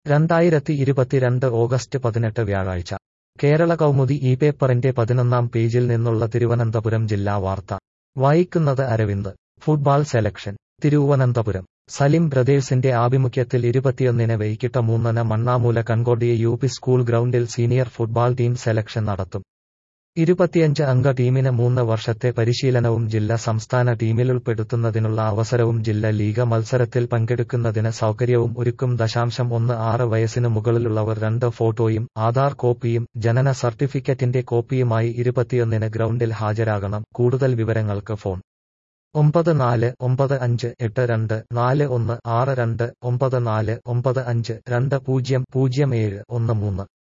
രണ്ടായിരത്തി ഇരുപത്തിരണ്ട് ഓഗസ്റ്റ് പതിനെട്ട് വ്യാഴാഴ്ച കേരള കൗമുദി ഈ പേപ്പറിന്റെ പതിനൊന്നാം പേജിൽ നിന്നുള്ള തിരുവനന്തപുരം ജില്ലാ വാർത്ത വായിക്കുന്നത് അരവിന്ദ് ഫുട്ബോൾ സെലക്ഷൻ തിരുവനന്തപുരം സലിം ബ്രദേഴ്സിന്റെ ആഭിമുഖ്യത്തിൽ ഇരുപത്തിയൊന്നിന് വൈകിട്ട് മൂന്നിന് Mannamoola Concordia U P school ഗ്രൗണ്ടിൽ സീനിയർ ഫുട്ബോൾ ടീം സെലക്ഷൻ നടത്തും ഇരുപത്തിയഞ്ച് അംഗ ടീമിന് മൂന്ന് വർഷത്തെ പരിശീലനവും ജില്ല സംസ്ഥാന ടീമിൽ ഉൾപ്പെടുത്തുന്നതിനുള്ള അവസരവും ജില്ല ലീഗ് മത്സരത്തിൽ പങ്കെടുക്കുന്നതിന് സൗകര്യവും ഒരുക്കും ദശാംശം ഒന്ന് ആറ് വയസ്സിന് മുകളിലുള്ളവർ രണ്ട് ഫോട്ടോയും ആധാർ കോപ്പിയും ജനന സർട്ടിഫിക്കറ്റിന്റെ കോപ്പിയുമായി ഇരുപത്തിയൊന്നിന് ഗ്രൗണ്ടിൽ ഹാജരാകണം കൂടുതൽ വിവരങ്ങൾക്ക് ഫോൺ ഒമ്പത് നാല് ഒമ്പത് അഞ്ച് എട്ട് രണ്ട് നാല് ഒന്ന് ആറ് രണ്ട് ഒമ്പത് നാല് ഒമ്പത് അഞ്ച് രണ്ട് പൂജ്യം പൂജ്യം ഏഴ് ഒന്ന് മൂന്ന്